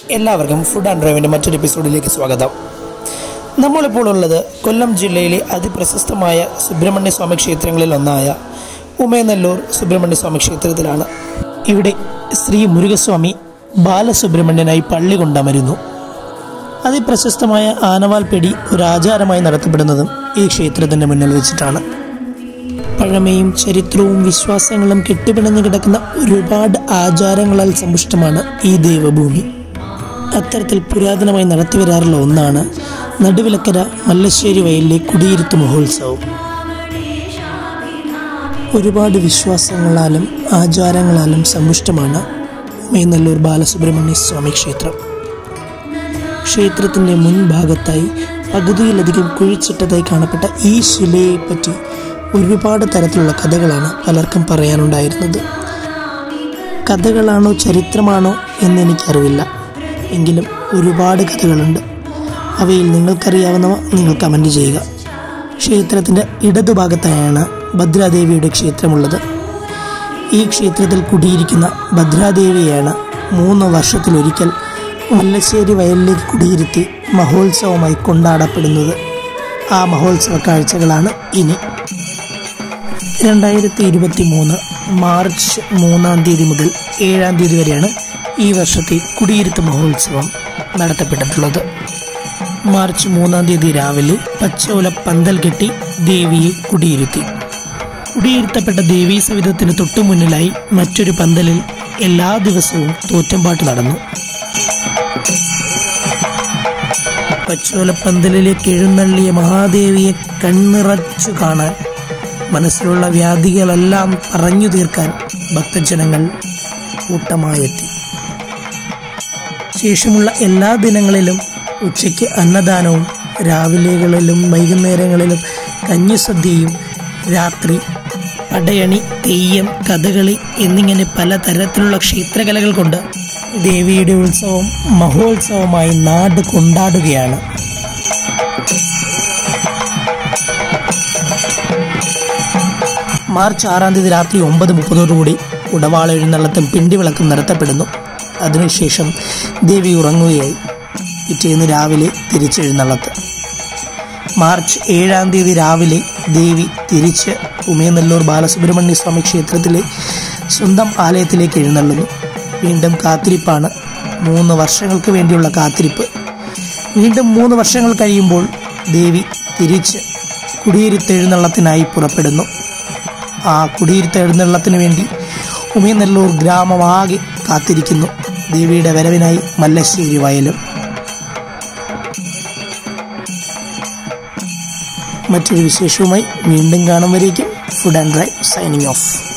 എല്ലാവർക്കും food and ഡ്രൈവിൻ്റെ മറ്റൊരു എപ്പിസോഡിലേക്ക് സ്വാഗതം നമ്മളിപ്പോൾ ഉള്ളത് കൊല്ലം ജില്ലയിലെ അതിപ്രശസ്തമായ സുബ്രഹ്മണ്യ സ്വാമി ക്ഷേത്രങ്ങളിൽ ഒന്നായ ഉമയനല്ലൂർ സുബ്രഹ്മണ്യ സ്വാമി ക്ഷേത്രത്തിലാണ് ഇവിടെ ശ്രീ മുരുകസ്വാമി ബാലസുബ്രഹ്മണ്യനായി പള്ളി കൊണ്ടമരുന്നു അതിപ്രശസ്തമായ ആനവാൽപ്പെടി ഒരു ആചാരമായി നടത്തപ്പെടുന്നതും ഈ ക്ഷേത്രത്തിൻ്റെ മുന്നിൽ വെച്ചിട്ടാണ് പഴമയും ചരിത്രവും വിശ്വാസങ്ങളും കെട്ടിപ്പിണഞ്ഞു കിടക്കുന്ന ഒരുപാട് ആചാരങ്ങളാൽ സമ്പുഷ്ടമാണ് ഈ ദേവഭൂമി അത്തരത്തിൽ പുരാതനമായി നടത്തിവരാറുള്ള ഒന്നാണ് നടുവിലക്കര മല്ലശ്ശേരി വയലിലെ കുടിയിരുത്ത് മഹോത്സവം ഒരുപാട് വിശ്വാസങ്ങളാലും ആചാരങ്ങളാലും സമ്പുഷ്ടമാണ് മേനല്ലൂർ ബാലസുബ്രഹ്മണ്യ സ്വാമി ക്ഷേത്രം ക്ഷേത്രത്തിൻ്റെ മുൻഭാഗത്തായി പകുതിയിലധികം കുഴിച്ചിട്ടതായി കാണപ്പെട്ട ഈ ശിലയെപ്പറ്റി ഒരുപാട് തരത്തിലുള്ള കഥകളാണ് പലർക്കും പറയാനുണ്ടായിരുന്നത് കഥകളാണോ ചരിത്രമാണോ എന്നെനിക്കറിവില്ല എങ്കിലും ഒരുപാട് കഥകളുണ്ട് അവയിൽ നിങ്ങൾക്കറിയാവുന്നവ നിങ്ങൾ കമൻറ്റ് ചെയ്യുക ക്ഷേത്രത്തിൻ്റെ ഇടതുഭാഗത്തായാണ് ഭദ്രാദേവിയുടെ ക്ഷേത്രമുള്ളത് ഈ ക്ഷേത്രത്തിൽ കുടിയിരിക്കുന്ന ഭദ്രാദേവിയാണ് മൂന്ന് വർഷത്തിലൊരിക്കൽ മല്ലശ്ശേരി വയലിലേക്ക് കുടിയിരുത്തി മഹോത്സവമായി കൊണ്ടാടപ്പെടുന്നത് ആ മഹോത്സവ കാഴ്ചകളാണ് ഇനി രണ്ടായിരത്തി ഇരുപത്തി മൂന്ന് മാർച്ച് മൂന്നാം തീയതി മുതൽ ഏഴാം തീയതി വരെയാണ് ഈ വർഷത്തെ കുടിയിരുത്ത് മഹോത്സവം നടത്തപ്പെട്ടിട്ടുള്ളത് മാർച്ച് മൂന്നാം തീയതി രാവിലെ പച്ചോല പന്തൽ കെട്ടി ദേവിയെ കുടിയിരുത്തി കുടിയിരുത്തപ്പെട്ട ദേവീ സവിധത്തിന് തൊട്ടു മുന്നിലായി മറ്റൊരു പന്തലിൽ എല്ലാ ദിവസവും തോറ്റമ്പാട്ട് നടന്നു പച്ചോലപ്പന്തലിലേക്ക് എഴുന്നള്ളിയ മഹാദേവിയെ കണ്ണിറച്ചു കാണാൻ മനസ്സിലുള്ള വ്യാധികളെല്ലാം പറഞ്ഞു തീർക്കാൻ ഭക്തജനങ്ങൾ കൂട്ടമായെത്തി ശേഷമുള്ള എല്ലാ ദിനങ്ങളിലും ഉച്ചയ്ക്ക് അന്നദാനവും രാവിലെകളിലും വൈകുന്നേരങ്ങളിലും കഞ്ഞിസദ്യയും രാത്രി പടയണി തെയ്യം കഥകളി എന്നിങ്ങനെ പല തരത്തിലുള്ള ക്ഷേത്രകലകൾ കൊണ്ട് ദേവിയുടെ ഉത്സവം മഹോത്സവമായി നാട് കൊണ്ടാടുകയാണ് മാർച്ച് ആറാം തീയതി രാത്രി ഒമ്പത് മുപ്പതോടുകൂടി ഉടവാള എഴുന്നള്ളത്തും പിണ്ടിവിളക്കും നടത്തപ്പെടുന്നു അതിനുശേഷം ദേവി ഉറങ്ങുകയായി പിറ്റേന്ന് രാവിലെ തിരിച്ചെഴുന്നള്ളത്ത് മാർച്ച് ഏഴാം തീയതി രാവിലെ ദേവി തിരിച്ച് ഉമയനെല്ലൂർ ബാലസുബ്രഹ്മണ്യ സ്വാമി ക്ഷേത്രത്തിലെ സ്വന്തം ആലയത്തിലേക്ക് എഴുന്നള്ളുന്നു വീണ്ടും കാത്തിരിപ്പാണ് മൂന്ന് വർഷങ്ങൾക്ക് വേണ്ടിയുള്ള കാത്തിരിപ്പ് വീണ്ടും മൂന്ന് വർഷങ്ങൾ കഴിയുമ്പോൾ ദേവി തിരിച്ച് കുടിയിരുത്തെഴുന്നള്ളത്തിനായി പുറപ്പെടുന്നു ആ കുടിയിരുത്തെഴുന്നള്ളത്തിന് വേണ്ടി ഉമയനെല്ലൂർ ഗ്രാമമാകെ കാത്തിരിക്കുന്നു ദേവിയുടെ വരവിനായി മല്ലശ്ശേരി വയലും മറ്റൊരു വിശേഷവുമായി വീണ്ടും കാണും വരേക്കും food and drive signing of